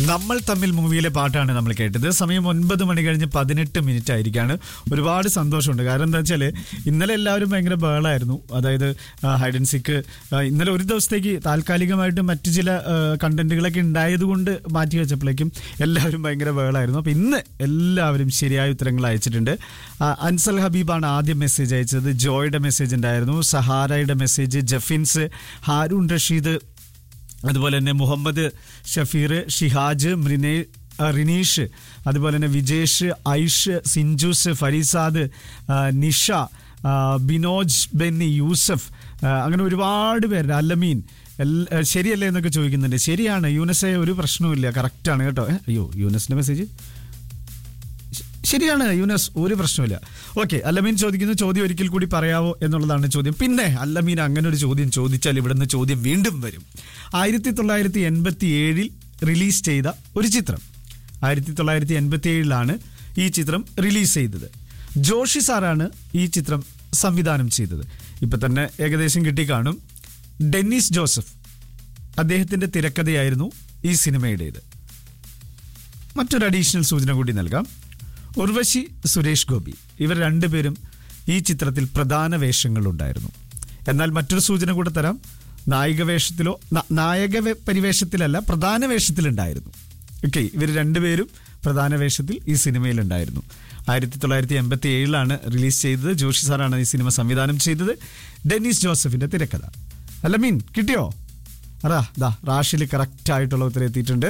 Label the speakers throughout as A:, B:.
A: നമ്മൾ തമ്മിൽ മൂവിയിലെ പാട്ടാണ് നമ്മൾ കേട്ടത് സമയം ഒൻപത് മണി കഴിഞ്ഞ് പതിനെട്ട് മിനിറ്റ് ആയിരിക്കാണ് ഒരുപാട് സന്തോഷമുണ്ട് കാരണം എന്താ വെച്ചാൽ ഇന്നലെ എല്ലാവരും ഭയങ്കര ബേളായിരുന്നു അതായത് ഹൈഡ് ആൻഡ് സിക്ക് ഇന്നലെ ഒരു ദിവസത്തേക്ക് താൽക്കാലികമായിട്ട് മറ്റു ചില കണ്ടന്റുകളൊക്കെ ഉണ്ടായതുകൊണ്ട് മാറ്റി വെച്ചപ്പോഴേക്കും എല്ലാവരും ഭയങ്കര ബേളായിരുന്നു അപ്പോൾ ഇന്ന് എല്ലാവരും ശരിയായ ഉത്തരങ്ങൾ അയച്ചിട്ടുണ്ട് ആ, അൻസൽ ഹബീബാണ് ആദ്യം മെസ്സേജ് അയച്ചത് ജോയുടെ മെസ്സേജ് ഉണ്ടായിരുന്നു സഹാരയുടെ മെസ്സേജ് ജഫിൻസ് ഹാരൂൺ റഷീദ് അതുപോലെ തന്നെ മുഹമ്മദ് ഷഫീർ ഷിഹാജ് മൃനേ ആ, റിനീഷ് അതുപോലെ തന്നെ വിജേഷ് ഐഷ് സിഞ്ചൂസ് ഫരീസാദ് ആ, നിഷ ആ, ബിനോജ് ബെന്നി യൂസഫ് ആ, അങ്ങനെ ഒരുപാട് പേര് അല്ലമീൻ എല്ല- ആ, ശരിയല്ലേ എന്നൊക്കെ ചോദിക്കുന്നുണ്ട് ശരിയാണ് യൂനസെ ഒരു പ്രശ്നവുമില്ല കറക്റ്റാണ് കേട്ടോ ഏ, അയ്യോ യൂനസിന്റെ മെസ്സേജ് ശരിയാണ് യൂനസ് ഒരു പ്രശ്നമില്ല ഓക്കെ അല്ലമീൻ ചോദിക്കുന്ന ചോദ്യം ഒരിക്കൽ കൂടി പറയാവോ എന്നുള്ളതാണ് ചോദ്യം പിന്നെ അല്ലമീൻ അങ്ങനെ ഒരു ചോദ്യം ചോദിച്ചാൽ ഇവിടുന്ന് ചോദ്യം വീണ്ടും വരും ആയിരത്തി തൊള്ളായിരത്തി എൺപത്തി ഏഴിൽ റിലീസ് ചെയ്ത ഒരു ചിത്രം ആയിരത്തി തൊള്ളായിരത്തി എൺപത്തി ഏഴിലാണ് ഈ ചിത്രം റിലീസ് ചെയ്തത് ജോഷി സാറാണ് ഈ ചിത്രം സംവിധാനം ചെയ്തത് ഇപ്പൊ തന്നെ ഏകദേശം കിട്ടിക്കാണും ഡെന്നിസ് ജോസഫ് അദ്ദേഹത്തിന്റെ തിരക്കഥയായിരുന്നു ഈ സിനിമയുടേത് മറ്റൊരു അഡീഷണൽ സൂചന കൂടി നൽകാം ഉർവശി സുരേഷ് ഗോപി ഇവർ രണ്ടുപേരും ഈ ചിത്രത്തിൽ പ്രധാന വേഷങ്ങളുണ്ടായിരുന്നു എന്നാൽ മറ്റൊരു സൂചന കൂടെ തരാം നായിക വേഷത്തിലോ ന- നായക വേ- പരിവേഷത്തിലല്ല പ്രധാന വേഷത്തിലുണ്ടായിരുന്നു ഓക്കെ ഇവർ രണ്ടുപേരും പ്രധാന വേഷത്തിൽ ഈ സിനിമയിലുണ്ടായിരുന്നു ആയിരത്തി തൊള്ളായിരത്തി എൺപത്തി ഏഴിലാണ് റിലീസ് ചെയ്തത് ജോഷി സാറാണ് ഈ സിനിമ സംവിധാനം ചെയ്തത് ഡെന്നിസ് ജോസഫിന്റെ തിരക്കഥ അല്ല മീൻ കിട്ടിയോ അതാ ദാ റാഷിൽ കറക്റ്റ് ആയിട്ടുള്ള ഉത്തരം എത്തിയിട്ടുണ്ട്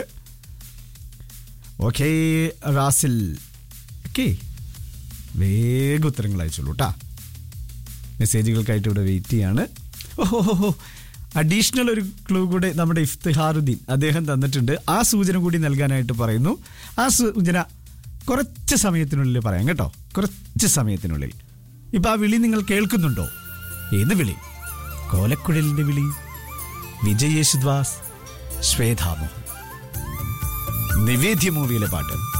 A: ഓക്കെ റാസിൽ ഓക്കെ വേഗം ഉത്തരങ്ങൾ അയച്ചോളൂ കേട്ടാ മെസ്സേജുകൾക്കായിട്ട് ഇവിടെ വെയിറ്റ് ചെയ്യാണ് ഓഹോ അഡീഷണൽ ഒരു ക്ലൂ കൂടെ നമ്മുടെ ഇഫ്തിഹാറുദ്ദീൻ അദ്ദേഹം തന്നിട്ടുണ്ട് ആ സൂചന കൂടി നൽകാനായിട്ട് പറയുന്നു ആ സൂചന കുറച്ച് സമയത്തിനുള്ളിൽ പറയാം കേട്ടോ കുറച്ച് സമയത്തിനുള്ളിൽ ഇപ്പൊ ആ വിളി നിങ്ങൾ കേൾക്കുന്നുണ്ടോ ഏത് വിളി കോലക്കുഴലിന്റെ വിളി വിജയ് യേശുദാസ് ശ്വേതാമോഹൻ നിവേദ്യ മൂവിയിലെ പാട്ട്